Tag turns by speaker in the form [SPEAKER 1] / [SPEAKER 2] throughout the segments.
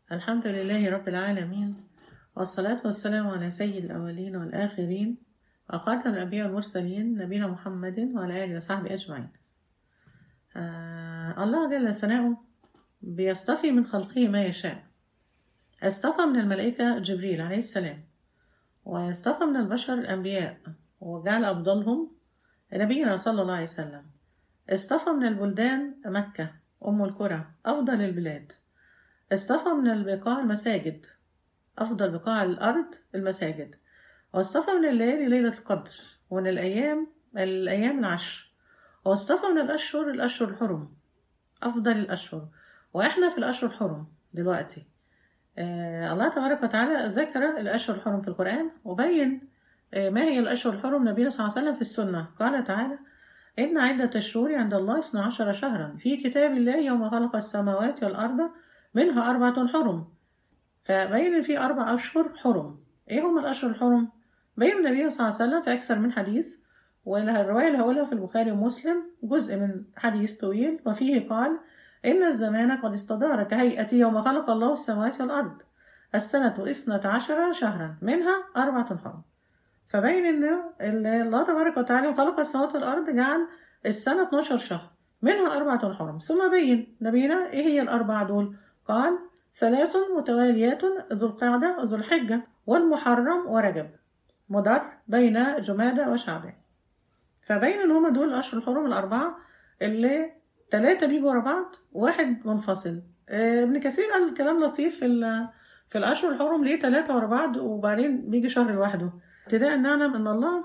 [SPEAKER 1] الحمد لله رب العالمين والصلاة والسلام على سيد الأولين والآخرين وخاتم الأنبياء والمرسلين نبينا محمد وعلى آله وصحبه أجمعين آه الله جل ثناؤه بيصطفي من خلقه ما يشاء اصطفى من الملائكة جبريل عليه السلام واصطفى من البشر الأنبياء وجعل أفضلهم نبينا صلى الله عليه وسلم اصطفى من البلدان مكة أم القرى أفضل البلاد اصطفى من البقاع المساجد أفضل بقاع الأرض المساجد واصطفى من الليالي ليلة القدر ومن الأيام الأيام العشر واصطفى من الأشهر الأشهر الحرم أفضل الأشهر وإحنا في الأشهر الحرم دلوقتي آه الله تبارك وتعالى ذكر الأشهر الحرم في القرآن وبين آه ما هي الأشهر الحرم نبينا صلى الله عليه وسلم في السنة قال تعالى إن عدة الشهور عند الله اثنا عشر شهرا في كتاب الله يوم خلق السماوات والأرض منها أربعة حرم فبين في أربع أشهر حرم إيه هم الأشهر الحرم؟ بين النبي صلى الله عليه وسلم في أكثر من حديث والرواية اللي هقولها في البخاري ومسلم جزء من حديث طويل وفيه قال إن الزمان قد استدار كهيئة يوم خلق الله السماوات والأرض السنة اثنة عشر شهرا منها أربعة حرم فبين إن الله تبارك وتعالى خلق السماوات والأرض جعل السنة 12 شهر منها أربعة حرم ثم بين نبينا إيه هي الأربعة دول قال ثلاث متواليات ذو القعدة وذو الحجة والمحرم ورجب مدر بين جمادة وشعبان فبين ان هما دول الاشهر الحرم الاربعه اللي ثلاثه بيجوا ورا بعض واحد منفصل ابن كثير قال كلام لطيف في في الاشهر الحرم ليه ثلاثه ورا بعض وبعدين بيجي شهر لوحده ابتداء ان نعلم ان الله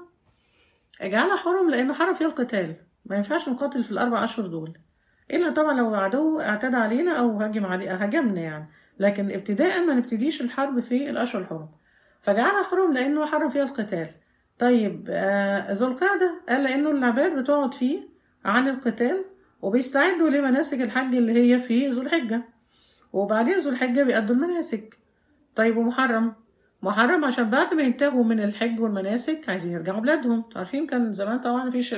[SPEAKER 1] جعلها حرم لانه حرم فيها القتال ما ينفعش نقاتل في الاربع اشهر دول الا طبعا لو العدو اعتدى علينا او هاجم علينا هاجمنا يعني لكن ابتداء ما نبتديش الحرب في الاشهر الحرم فجعلها حرم لانه حرم فيها القتال طيب آه ذو القعدة قال لأنه العباد بتقعد فيه عن القتال وبيستعدوا لمناسك الحج اللي هي في ذو الحجة وبعدين ذو الحجة بيأدوا المناسك طيب ومحرم محرم عشان بعد ما ينتهوا من الحج والمناسك عايزين يرجعوا بلادهم عارفين كان زمان طبعا مفيش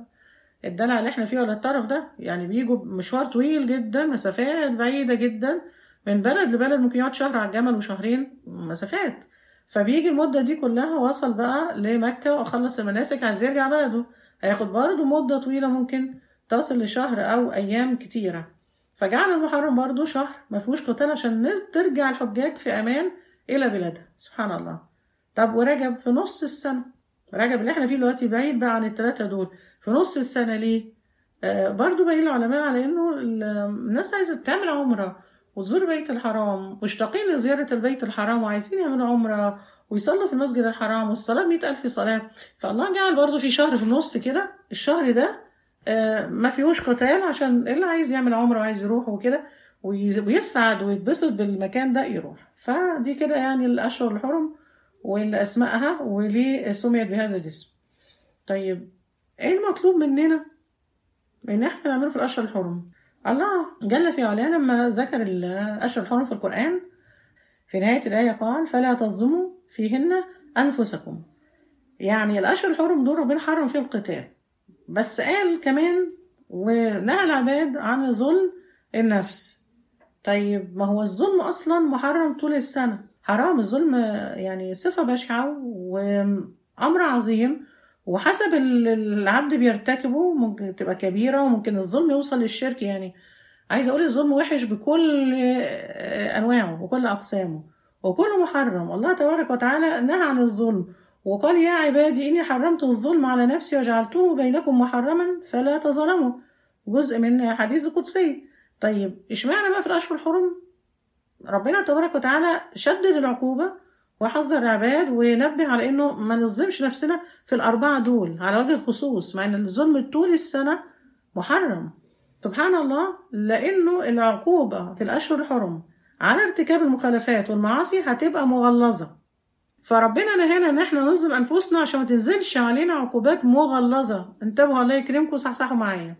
[SPEAKER 1] الدلع اللي احنا فيه ولا الطرف ده يعني بيجوا مشوار طويل جدا مسافات بعيدة جدا من بلد لبلد ممكن يقعد شهر على الجمل وشهرين مسافات فبيجي المدة دي كلها وصل بقى لمكة وخلص المناسك عايز يرجع بلده هياخد برضه مدة طويلة ممكن تصل لشهر أو أيام كتيرة فجعل المحرم برضه شهر ما فيهوش قتال عشان ترجع الحجاج في أمان إلى بلادها سبحان الله طب ورجب في نص السنة رجب اللي احنا فيه دلوقتي بعيد بقى عن الثلاثة دول في نص السنة ليه؟ آه برضه باين العلماء على إنه الناس عايزة تعمل عمرة وتزور بيت الحرام مشتاقين لزيارة البيت الحرام وعايزين يعملوا عمرة ويصلوا في المسجد الحرام والصلاة مئة ألف صلاة فالله جعل برضه في شهر في النص كده الشهر ده آه ما فيهوش قتال عشان اللي عايز يعمل عمرة وعايز يروح وكده ويسعد ويتبسط بالمكان ده يروح فدي كده يعني الأشهر الحرم واللي أسمائها وليه سميت بهذا الاسم طيب ايه المطلوب مننا ان احنا نعمله في الأشهر الحرم الله جل في علاه لما ذكر الأشهر الحرم في القرآن في نهاية الآية قال فلا تظلموا فيهن أنفسكم يعني الأشهر الحرم دول ربنا حرم فيه القتال بس قال كمان ونهى العباد عن ظلم النفس طيب ما هو الظلم أصلا محرم طول السنة حرام الظلم يعني صفة بشعة وأمر عظيم وحسب العبد بيرتكبه ممكن تبقى كبيرة وممكن الظلم يوصل للشرك يعني عايزة أقول الظلم وحش بكل أنواعه وكل أقسامه وكل محرم الله تبارك وتعالى نهى عن الظلم وقال يا عبادي إني حرمت الظلم على نفسي وجعلته بينكم محرما فلا تظلموا جزء من حديث القدسي طيب اشمعنى بقى في الأشهر الحرم ربنا تبارك وتعالى شدد العقوبة وحذر العباد ونبه على انه ما نظلمش نفسنا في الاربعه دول على وجه الخصوص مع ان الظلم طول السنه محرم سبحان الله لانه العقوبه في الاشهر الحرم على ارتكاب المخالفات والمعاصي هتبقى مغلظه فربنا نهانا ان احنا نظلم انفسنا عشان ما تنزلش علينا عقوبات مغلظه انتبهوا الله يكرمكم صحصحوا معايا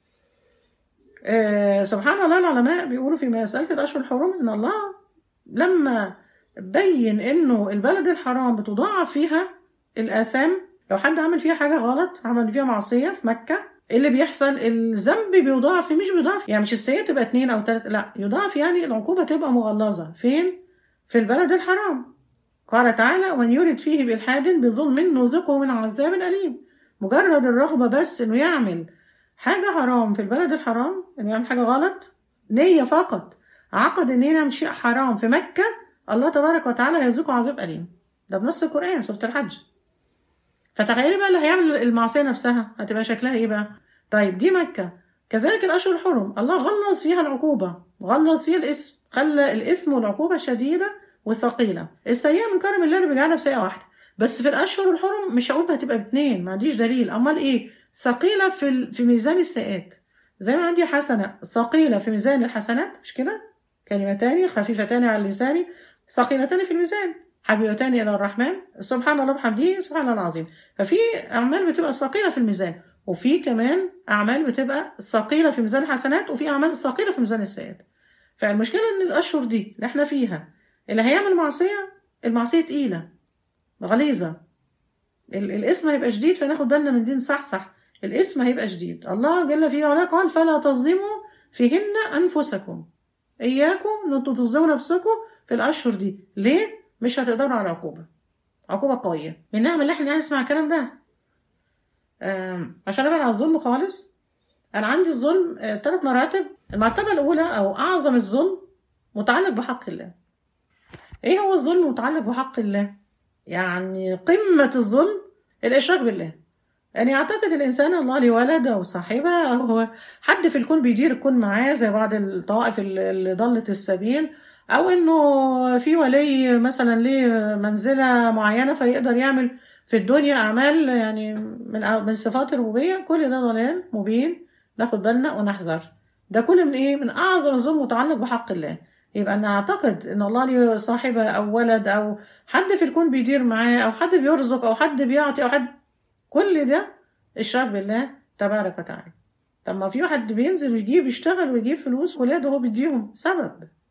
[SPEAKER 1] آه سبحان الله العلماء بيقولوا في مساله الاشهر الحرم ان الله لما بين انه البلد الحرام بتضاعف فيها الاثام لو حد عمل فيها حاجه غلط عمل فيها معصيه في مكه إيه اللي بيحصل الذنب بيضاعف مش بيضاعف يعني مش السيئة تبقى اتنين او تلاتة لا يضاعف يعني العقوبة تبقى مغلظة فين في البلد الحرام قال تعالى ومن يرد فيه بإلحاد بظلم نذقه من عذاب أليم مجرد الرغبة بس إنه يعمل حاجة حرام في البلد الحرام إنه يعمل حاجة غلط نية فقط عقد إن يعمل شيء حرام في مكة الله تبارك وتعالى هيذوقه عذاب أليم ده بنص القرآن سورة الحج فتخيلي بقى اللي هيعمل المعصية نفسها هتبقى شكلها إيه بقى طيب دي مكة كذلك الأشهر الحرم الله غلظ فيها العقوبة غلظ فيها الاسم خلى الاسم والعقوبة شديدة وثقيلة السيئة من كرم الله اللي بيجعلها بسيئة واحدة بس في الأشهر الحرم مش هقول هتبقى باتنين ما عنديش دليل أمال إيه ثقيلة في ال... في ميزان السيئات زي ما عندي حسنة ثقيلة في ميزان الحسنات مش كده كلمتان خفيفتان على اللسان ثقيلتان في الميزان حبيبتان إلى الرحمن سبحان الله بحمده سبحان الله العظيم ففي أعمال بتبقى ثقيلة في الميزان وفي كمان أعمال بتبقى ثقيلة في ميزان الحسنات وفي أعمال ثقيلة في ميزان السيئات فالمشكلة إن الأشهر دي اللي إحنا فيها اللي هيعمل معصية المعصية تقيلة غليظة الاسم هيبقى شديد فناخد بالنا من دين صح صح الاسم هيبقى شديد الله جل في علاه قال فلا تظلموا فيهن أنفسكم إياكم إن أنتوا تظلموا نفسكم في الأشهر دي ليه؟ مش هتقدروا على عقوبة عقوبة قوية منها من اللي احنا نسمع الكلام ده عشان ابعد عن الظلم خالص انا عندي الظلم ثلاث مراتب المرتبه الاولى او اعظم الظلم متعلق بحق الله ايه هو الظلم متعلق بحق الله يعني قمه الظلم الاشراك بالله يعني يعتقد الانسان الله ليه ولد او صاحبه او هو حد في الكون بيدير الكون معاه زي بعض الطوائف اللي ضلت السبيل او انه في ولي مثلا ليه منزله معينه فيقدر يعمل في الدنيا أعمال يعني من من صفات الربوبية كل ده ضلال مبين ناخد بالنا ونحذر ده كل من إيه من أعظم الظلم متعلق بحق الله يبقى أنا أعتقد إن الله ليه صاحبة أو ولد أو حد في الكون بيدير معاه أو حد بيرزق أو حد بيعطي أو حد كل ده إشراك بالله تبارك وتعالى طب ما في واحد بينزل ويجيب يشتغل ويجيب فلوس ولاده هو بيديهم سبب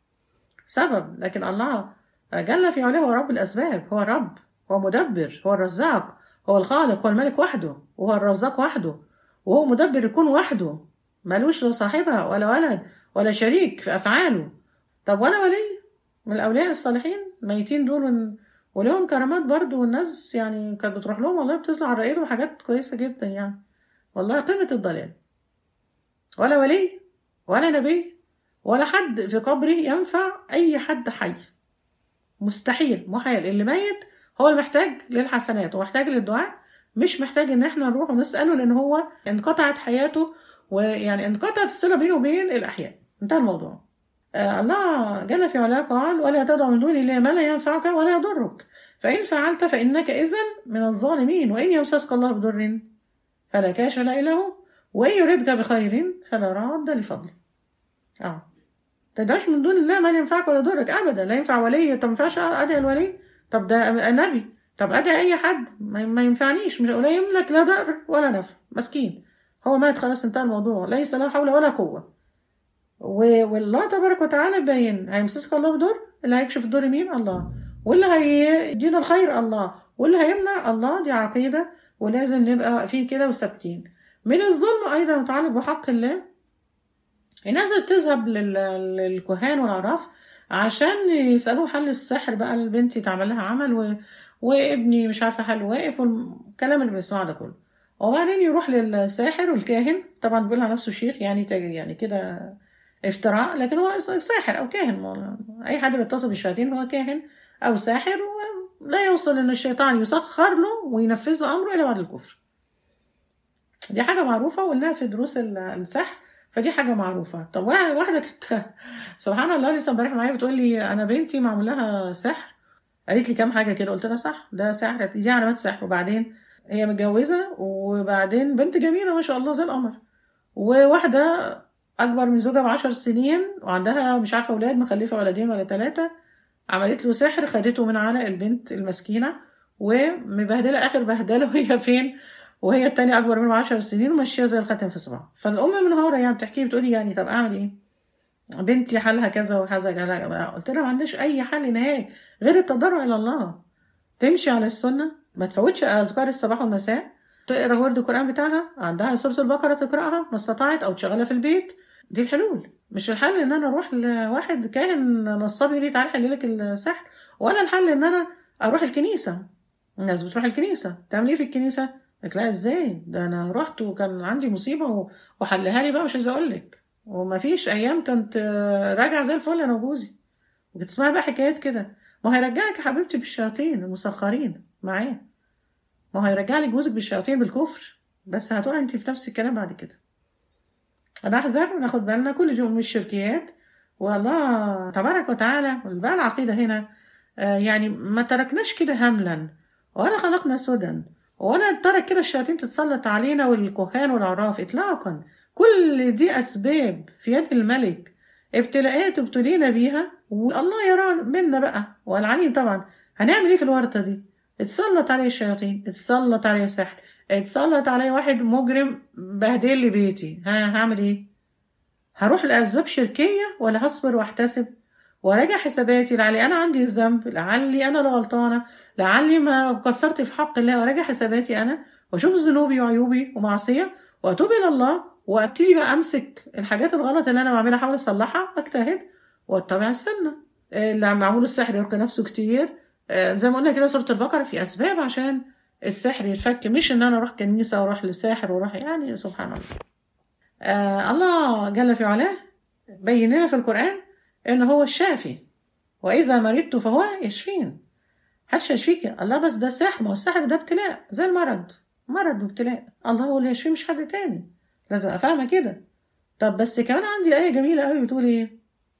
[SPEAKER 1] سبب لكن الله جل في علاه هو رب الأسباب هو رب هو مدبر هو الرزاق هو الخالق هو الملك وحده وهو الرزاق وحده وهو مدبر الكون وحده ملوش لا صاحبها ولا ولد ولا شريك في أفعاله طب ولا ولي من الأولياء الصالحين ميتين دول ولهم كرامات برضو والناس يعني كانت بتروح لهم والله بتطلع على رأيهم حاجات كويسة جدا يعني والله قمة الضلال ولا ولي ولا نبي ولا حد في قبره ينفع أي حد حي مستحيل محال اللي ميت هو المحتاج للحسنات ومحتاج للدعاء مش محتاج ان احنا نروح ونساله لان هو انقطعت حياته ويعني انقطعت الصله بينه وبين الاحياء انتهى الموضوع آه الله جل في علاه قال ولا تدع من دون الله ما لا ينفعك ولا يضرك فان فعلت فانك اذا من الظالمين وان يمسسك الله بضر فلا كاشف له الا هو وان يردك بخير فلا راد لفضله اه تدعش من دون الله ما لا ينفعك ولا يضرك ابدا لا ينفع ولي طب ما ينفعش ادعي الولي طب ده نبي طب ادعي اي حد ما ينفعنيش مش لا يملك لا ضر ولا نفع مسكين هو مات خلاص انتهى الموضوع ليس له حول ولا قوه والله تبارك وتعالى باين هيمسسك الله بضر اللي هيكشف الضر مين الله واللي هيدينا الخير الله واللي هيمنع الله دي عقيده ولازم نبقى واقفين كده وثابتين من الظلم ايضا متعلق بحق الله الناس اللي بتذهب للكهان والعراف عشان يسألوه حل السحر بقى البنت يتعمل لها عمل و... وابني مش عارفة حل واقف والكلام اللي بنسمعه ده كله وبعدين يروح للساحر والكاهن طبعا بيقول على نفسه شيخ يعني يعني كده افتراء لكن هو ساحر او كاهن اي حد بيتصل بالشياطين هو كاهن او ساحر ولا يوصل ان الشيطان يسخر له وينفذ له امره الا بعد الكفر دي حاجه معروفه وقلناها في دروس السحر فدي حاجة معروفة طب واحدة كانت سبحان الله لسه امبارح معايا بتقول لي أنا بنتي معمول لها سحر قالت لي كام حاجة كده قلت لها صح ده سحر دي علامات سحر وبعدين هي متجوزة وبعدين بنت جميلة ما شاء الله زي القمر وواحدة أكبر من زوجها بعشر سنين وعندها مش عارفة أولاد مخلفة ولدين ولا ثلاثة عملت له سحر خدته من على البنت المسكينة ومبهدلة آخر بهدلة وهي فين وهي التانية أكبر منه بعشر سنين وماشية زي الخاتم في صباعها فالأم منهارة يعني بتحكي بتقولي يعني طب أعمل إيه؟ بنتي حالها كذا وكذا كذا قلت لها ما عنديش أي حل نهائي غير التضرع إلى الله تمشي على السنة ما تفوتش أذكار الصباح والمساء تقرا ورد القران بتاعها عندها سوره البقره تقراها ما استطاعت او تشغلها في البيت دي الحلول مش الحل ان انا اروح لواحد كاهن نصاب يقول لي تعالى حل لك السحر ولا الحل ان انا اروح الكنيسه الناس بتروح الكنيسه تعمل ايه في الكنيسه قلت لها ازاي ده انا رحت وكان عندي مصيبه و- وحلها لي بقى مش عايزه اقول لك وما فيش ايام كنت آه، راجعه زي الفل انا وجوزي وكنت تسمعي بقى حكايات كده ما هو هيرجعك يا حبيبتي بالشياطين المسخرين معاه ما هو هيرجع لك جوزك بالشياطين بالكفر بس هتقعي انت في نفس الكلام بعد كده نحذر وناخد بالنا كل يوم من الشركيات والله تبارك وتعالى بقى العقيدة هنا آه، يعني ما تركناش كده هملا ولا خلقنا سدى ولا ترك كده الشياطين تتسلط علينا والكهان والعراف اطلاقا كل دي اسباب في يد الملك ابتلاءات ابتلينا بيها والله يرى منا بقى والعليم طبعا هنعمل ايه في الورطه دي اتسلط عليه الشياطين اتسلط عليه سحر اتسلط عليه واحد مجرم بهدل لي بيتي ها هعمل ايه هروح لاسباب شركيه ولا هصبر واحتسب وراجع حساباتي لعلي انا عندي الذنب لعلي انا اللي غلطانه لعلي ما قصرت في حق الله وراجع حساباتي انا واشوف ذنوبي وعيوبي ومعصيه واتوب الى الله وابتدي بقى امسك الحاجات الغلط اللي انا بعملها احاول اصلحها واجتهد واتبع السنه اللي معمول السحر يلقي نفسه كتير آه، زي ما قلنا كده سوره البقره في اسباب عشان السحر يتفك مش ان انا اروح كنيسه واروح لساحر واروح يعني سبحان الله آه الله جل في علاه بين لنا في القران ان هو الشافي واذا مرضت فهو يشفين محدش يشفيك الله بس ده سحر ما هو السحر ده ابتلاء زي المرض مرض وابتلاء الله هو اللي يشفيه مش حد تاني لازم ابقى فاهمه كده طب بس كمان عندي آية جميلة قوي بتقول إيه؟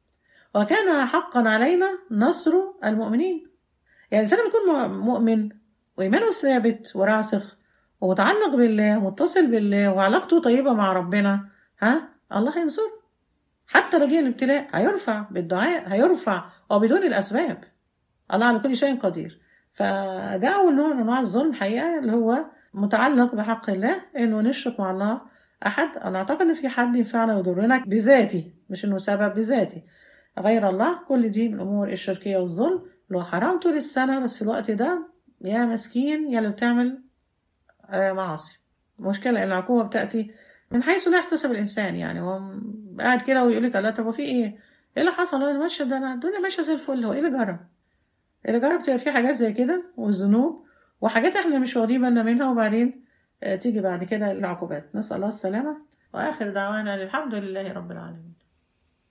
[SPEAKER 1] وكان حقا علينا نصر المؤمنين. يعني الإنسان لما يكون مؤمن وإيمانه ثابت وراسخ ومتعلق بالله متصل بالله وعلاقته طيبة مع ربنا ها الله هينصره. حتى لو جه الابتلاء هيرفع بالدعاء هيرفع وبدون الأسباب. الله على كل شيء قدير. فده أول نوع من أنواع الظلم حقيقة اللي هو متعلق بحق الله إنه نشرك مع الله أحد أنا أعتقد إن في حد ينفعنا ويضرنا بذاتي مش إنه سبب بذاتي غير الله كل دي من الأمور الشركية والظلم لو حرام طول السنة بس في الوقت ده يا مسكين يا اللي بتعمل آه معاصي مشكلة إن العقوبة بتأتي من حيث لا يحتسب الإنسان يعني هو قاعد كده ويقول لك الله طب وفي إيه؟ إيه اللي حصل؟ أنا ماشية ده أنا الدنيا ماشية زي الفل هو إيه اللي جرى؟ اللي جرى بتبقى فيه حاجات زي كده والذنوب وحاجات إحنا مش واخدين بالنا منها وبعدين تيجي بعد كده العقوبات نسأل الله السلامة وآخر دعوانا الحمد لله رب العالمين